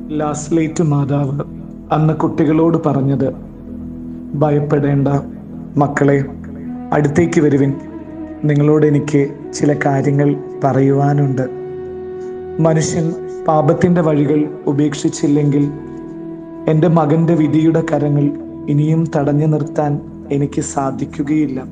ലാസ്ലേറ്റ് മാതാവ് അന്ന് കുട്ടികളോട് പറഞ്ഞത് ഭയപ്പെടേണ്ട മക്കളെ അടുത്തേക്ക് വരുവിൻ നിങ്ങളോട് എനിക്ക് ചില കാര്യങ്ങൾ പറയുവാനുണ്ട് മനുഷ്യൻ പാപത്തിൻ്റെ വഴികൾ ഉപേക്ഷിച്ചില്ലെങ്കിൽ എൻ്റെ മകൻ്റെ വിധിയുടെ കരങ്ങൾ ഇനിയും തടഞ്ഞു നിർത്താൻ എനിക്ക് സാധിക്കുകയില്ല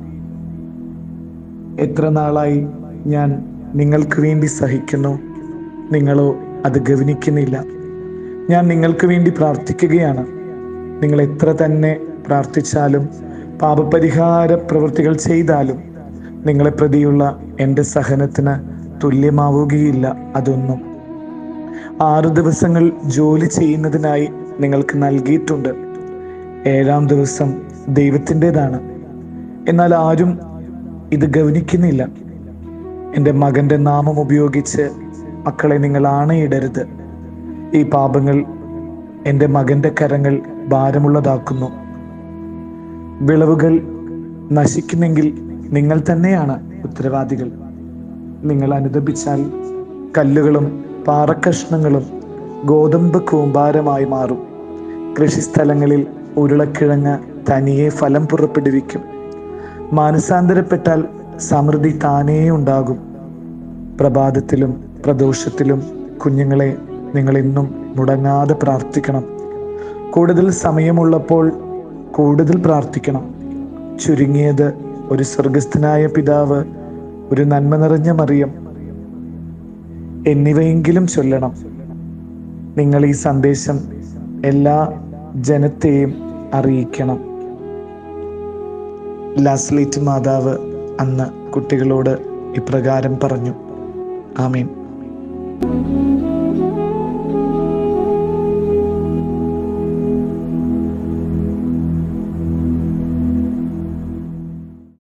എത്ര നാളായി ഞാൻ നിങ്ങൾക്ക് വേണ്ടി സഹിക്കുന്നു നിങ്ങളോ അത് ഗവനിക്കുന്നില്ല ഞാൻ നിങ്ങൾക്ക് വേണ്ടി പ്രാർത്ഥിക്കുകയാണ് നിങ്ങൾ എത്ര തന്നെ പ്രാർത്ഥിച്ചാലും പാപപരിഹാര പ്രവൃത്തികൾ ചെയ്താലും നിങ്ങളെ പ്രതിയുള്ള എൻ്റെ സഹനത്തിന് തുല്യമാവുകയില്ല അതൊന്നും ആറു ദിവസങ്ങൾ ജോലി ചെയ്യുന്നതിനായി നിങ്ങൾക്ക് നൽകിയിട്ടുണ്ട് ഏഴാം ദിവസം ദൈവത്തിൻ്റെതാണ് എന്നാൽ ആരും ഇത് ഗവനിക്കുന്നില്ല എൻ്റെ മകൻ്റെ നാമം ഉപയോഗിച്ച് മക്കളെ നിങ്ങൾ ആണയിടരുത് ഈ പാപങ്ങൾ എൻ്റെ മകൻ്റെ കരങ്ങൾ ഭാരമുള്ളതാക്കുന്നു വിളവുകൾ നശിക്കുന്നെങ്കിൽ നിങ്ങൾ തന്നെയാണ് ഉത്തരവാദികൾ നിങ്ങൾ അനുദപിച്ചാൽ കല്ലുകളും പാറക്കഷ്ണങ്ങളും ഗോതമ്പ് കൂമ്പാരമായി മാറും കൃഷിസ്ഥലങ്ങളിൽ ഉരുളക്കിഴങ്ങ് തനിയെ ഫലം പുറപ്പെടുവിക്കും മാനസാന്തരപ്പെട്ടാൽ സമൃദ്ധി താനേ ഉണ്ടാകും പ്രഭാതത്തിലും പ്രദോഷത്തിലും കുഞ്ഞുങ്ങളെ നിങ്ങൾ ഇന്നും മുടങ്ങാതെ പ്രാർത്ഥിക്കണം കൂടുതൽ സമയമുള്ളപ്പോൾ കൂടുതൽ പ്രാർത്ഥിക്കണം ചുരുങ്ങിയത് ഒരു സ്വർഗസ്ഥനായ പിതാവ് ഒരു നന്മ നിറഞ്ഞ മറിയം എന്നിവയെങ്കിലും ചൊല്ലണം നിങ്ങൾ ഈ സന്ദേശം എല്ലാ ജനത്തെയും അറിയിക്കണം ലാസ്ലേറ്റ് മാതാവ് അന്ന് കുട്ടികളോട് ഇപ്രകാരം പറഞ്ഞു ആമീൻ